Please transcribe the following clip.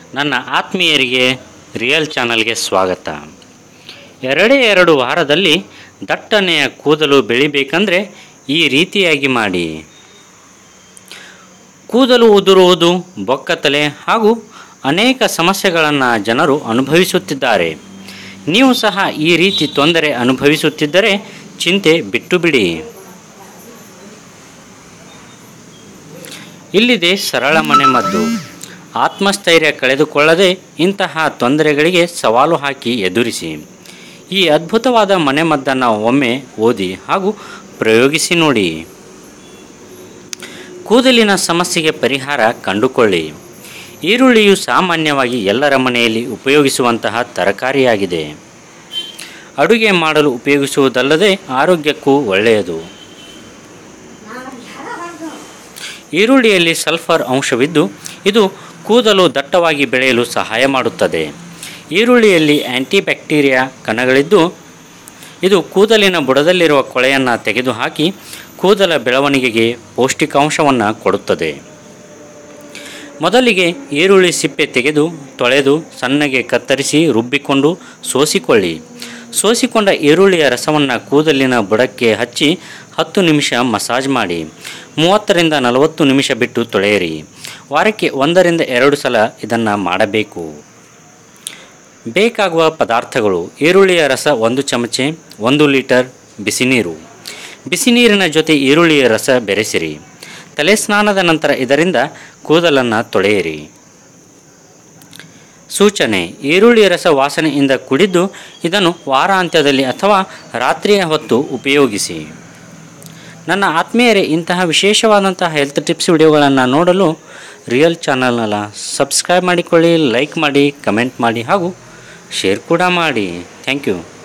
ನನ್ನ ಆತ್ಮೀಯರಿಗೆ ರಿಯಲ್ ಚಾನಲ್ಗೆ ಸ್ವಾಗತ ಎರಡೇ ಎರಡು ವಾರದಲ್ಲಿ ದಟ್ಟನೆಯ ಕೂದಲು ಬೆಳಿಬೇಕಂದ್ರೆ ಈ ರೀತಿಯಾಗಿ ಮಾಡಿ ಕೂದಲು ಉದುರುವುದು ಬೊಕ್ಕತಲೆ ಹಾಗೂ ಅನೇಕ ಸಮಸ್ಯೆಗಳನ್ನು ಜನರು ಅನುಭವಿಸುತ್ತಿದ್ದಾರೆ ನೀವು ಸಹ ಈ ರೀತಿ ತೊಂದರೆ ಅನುಭವಿಸುತ್ತಿದ್ದರೆ ಚಿಂತೆ ಬಿಟ್ಟು ಬಿಡಿ ಇಲ್ಲಿದೆ ಸರಳ ಮನೆಮದ್ದು ಆತ್ಮಸ್ಥೈರ್ಯ ಕಳೆದುಕೊಳ್ಳದೆ ಇಂತಹ ತೊಂದರೆಗಳಿಗೆ ಸವಾಲು ಹಾಕಿ ಎದುರಿಸಿ ಈ ಅದ್ಭುತವಾದ ಮನೆಮದ್ದನ್ನು ಒಮ್ಮೆ ಓದಿ ಹಾಗೂ ಪ್ರಯೋಗಿಸಿ ನೋಡಿ ಕೂದಲಿನ ಸಮಸ್ಯೆಗೆ ಪರಿಹಾರ ಕಂಡುಕೊಳ್ಳಿ ಈರುಳ್ಳಿಯು ಸಾಮಾನ್ಯವಾಗಿ ಎಲ್ಲರ ಮನೆಯಲ್ಲಿ ಉಪಯೋಗಿಸುವಂತಹ ತರಕಾರಿಯಾಗಿದೆ ಅಡುಗೆ ಮಾಡಲು ಉಪಯೋಗಿಸುವುದಲ್ಲದೆ ಆರೋಗ್ಯಕ್ಕೂ ಒಳ್ಳೆಯದು ಈರುಳ್ಳಿಯಲ್ಲಿ ಸಲ್ಫರ್ ಅಂಶವಿದ್ದು ಇದು ಕೂದಲು ದಟ್ಟವಾಗಿ ಬೆಳೆಯಲು ಸಹಾಯ ಮಾಡುತ್ತದೆ ಈರುಳ್ಳಿಯಲ್ಲಿ ಆ್ಯಂಟಿಬ್ಯಾಕ್ಟೀರಿಯಾ ಕಣಗಳಿದ್ದು ಇದು ಕೂದಲಿನ ಬುಡದಲ್ಲಿರುವ ಕೊಳೆಯನ್ನು ತೆಗೆದುಹಾಕಿ ಕೂದಲ ಬೆಳವಣಿಗೆಗೆ ಪೌಷ್ಟಿಕಾಂಶವನ್ನು ಕೊಡುತ್ತದೆ ಮೊದಲಿಗೆ ಈರುಳ್ಳಿ ಸಿಪ್ಪೆ ತೆಗೆದು ತೊಳೆದು ಸಣ್ಣಗೆ ಕತ್ತರಿಸಿ ರುಬ್ಬಿಕೊಂಡು ಸೋಸಿಕೊಳ್ಳಿ ಸೋಸಿಕೊಂಡ ಈರುಳ್ಳಿಯ ರಸವನ್ನು ಕೂದಲಿನ ಬುಡಕ್ಕೆ ಹಚ್ಚಿ ಹತ್ತು ನಿಮಿಷ ಮಸಾಜ್ ಮಾಡಿ ಮೂವತ್ತರಿಂದ ನಲವತ್ತು ನಿಮಿಷ ಬಿಟ್ಟು ತೊಳೆಯಿರಿ ವಾರಕ್ಕೆ ಒಂದರಿಂದ ಎರಡು ಸಲ ಇದನ್ನು ಮಾಡಬೇಕು ಬೇಕಾಗುವ ಪದಾರ್ಥಗಳು ಈರುಳ್ಳಿಯ ರಸ ಒಂದು ಚಮಚೆ ಒಂದು ಲೀಟರ್ ಬಿಸಿನೀರು ಬಿಸಿನೀರಿನ ಜೊತೆ ಈರುಳ್ಳಿಯ ರಸ ಬೆರೆಸಿರಿ ತಲೆ ಸ್ನಾನದ ನಂತರ ಇದರಿಂದ ಕೂದಲನ್ನು ತೊಳೆಯಿರಿ ಸೂಚನೆ ಈರುಳ್ಳಿ ರಸ ವಾಸನೆಯಿಂದ ಕುಡಿದು ಇದನ್ನು ವಾರಾಂತ್ಯದಲ್ಲಿ ಅಥವಾ ರಾತ್ರಿಯ ಹೊತ್ತು ಉಪಯೋಗಿಸಿ ನನ್ನ ಆತ್ಮೀಯರೇ ಇಂತಹ ವಿಶೇಷವಾದಂತಹ ಹೆಲ್ತ್ ಟಿಪ್ಸ್ ವಿಡಿಯೋಗಳನ್ನು ನೋಡಲು ರಿಯಲ್ ಚಾನಲ್ನೆಲ್ಲ ಸಬ್ಸ್ಕ್ರೈಬ್ ಮಾಡಿಕೊಳ್ಳಿ ಲೈಕ್ ಮಾಡಿ ಕಮೆಂಟ್ ಮಾಡಿ ಹಾಗೂ ಶೇರ್ ಕೂಡ ಮಾಡಿ ಥ್ಯಾಂಕ್ ಯು